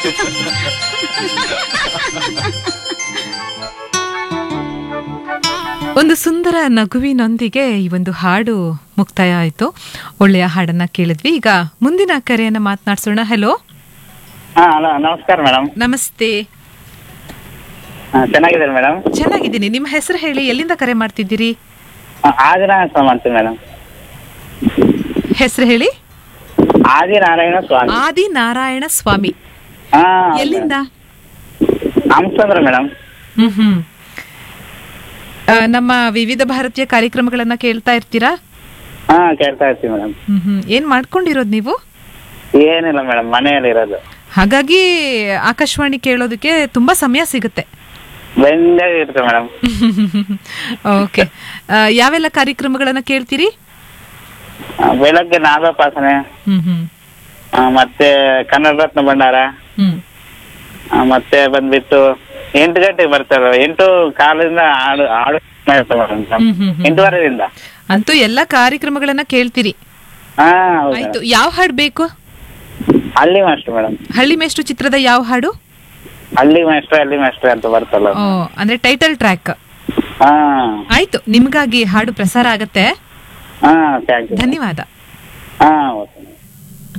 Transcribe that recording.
ಒಂದು ಸುಂದರ ನಗುವಿನೊಂದಿಗೆ ಈ ಒಂದು ಹಾಡು ಮುಕ್ತಾಯ ಆಯಿತು ಒಳ್ಳೆಯ ಹಾಡನ್ನ ಕೇಳಿದ್ವಿ ಈಗ ಮುಂದಿನ ಕರೆಯನ್ನ ಮಾತನಾಡ್ಸೋಣ ಹಲೋ ಹಾ ಹಲೋ ನಮಸ್ಕಾರ ಮೇಡಮ್ ನಮಸ್ತೆ ಚೆನ್ನಾಗಿದ್ದಾರೆ ಮೇಡಮ್ ಚೆನ್ನಾಗಿದ್ದೀನಿ ನಿಮ್ಮ ಹೆಸರು ಹೇಳಿ ಎಲ್ಲಿಂದ ಕರೆ ಮಾಡ್ತಿದ್ದೀರಿ ಆದಿನಾರಾಯಣ ಸ್ವಾಮಿ ಅಂತ ಮೇಡಮ್ ಹೆಸರು ಹೇಳಿ ಆದಿನಾರಾಯಣ ಸ್ವಾಮಿ ಆದಿ ನಾರಾಯಣ ಸ್ವಾಮಿ ಹಾ ಎಲ್ಲಿಂದ ರಾಮಚಂದ್ರ ಮೇಡಮ್ ಹ್ಮ್ ಹ್ಮ್ ಆ, ನಮ್ಮ ವಿವಿಧ ಭಾರತೀಯ ಕಾರ್ಯಕ್ರಮಗಳನ್ನ ಕೇಳ್ತಾ ಇರ್ತೀರಾ ಹಾ ಕೇಳ್ತಾ ಇರ್ತೀವಿ ಮೇಡಮ್ ಹ್ಮ್ ಹ್ಮ್ ಏನ್ ಮಾಡ್ಕೊಂಡಿರೋದು ನೀವು ಏನಿಲ್ಲ ಮೇಡಮ್ ಮನೆಯಲ್ಲಿ ಇರೋದು ಹಾಗಾಗಿ ಆಕಾಶವಾಣಿ ಕೇಳೋದಕ್ಕೆ ತುಂಬಾ ಸಮಯ ಸಿಗುತ್ತೆ ಬೆಂದಾಗ ಇರುತ್ತೆ ಮೇಡಮ್ ಓಕೆ ಯಾವೆಲ್ಲ ಕಾರ್ಯಕ್ರಮಗಳನ್ನ ಕೇಳ್ತೀರಿ ಬೆಳಗ್ಗೆ ನಾಗೋಪಾಸನೆ ಹ್ಮ್ ಹ್ಮ್ ಆ, ಮತ್ತೆ ಕನ್ನಡ ರತ್ನ ಭಂಡಾರ ಹ್ಮ್ ಆ, ಮತ್ತೆ ಬಂದ್ಬಿಟ್ಟು ಎಂಟು ಗಂಟೆಗೆ ಬರ್ತಾರೆ ಎಂಟು ಕಾಲದಿಂದ ಹಾಡು ಹಾಡು ಇರುತ್ತೆ ಮೇಡಮ್ ಹ್ಮ್, ಹ್ಮ್, ಹ್ಮ್. ಎಂಟುವರೆದಿಂದ ಅಂತೂ ಎಲ್ಲಾ ಕಾರ್ಯಕ್ರಮಗಳನ್ನ ಕೇಳ್ತೀರಿ ಹಾ ಹೌದು ಆಯ್ತು ಮೇಡಮ್. ಯಾವ ಹಾಡು ಬೇಕು ಅಲ್ಲಿ ಮಾಸ್ಟರ್ ಮೇಡಮ್ ಹಳ್ಳಿ ಮೇಷ್ಟ್ರು ಚಿತ್ರದ ಯಾವ ಹಾಡು ಅಲ್ಲಿ ಮಾಸ್ಟರ್ ಅಲ್ಲಿ ಮಾಸ್ಟರ್ ಅಂತ ಬರ್ತಲ್ಲ ಓ ಅಂದ್ರೆ ಟೈಟಲ್ ಟ್ರ್ಯಾಕ್ ಹಾ ಆಯ್ತು ನಿಮ್ಗಾಗಿ ಹಾಡು ಪ್ರಸಾರ ಆಗತ್ತೆ ಹಾ ಥ್ಯಾಂಕ್ ಯು ಧನ್ಯವಾದ ಹಾ ಓಕೆ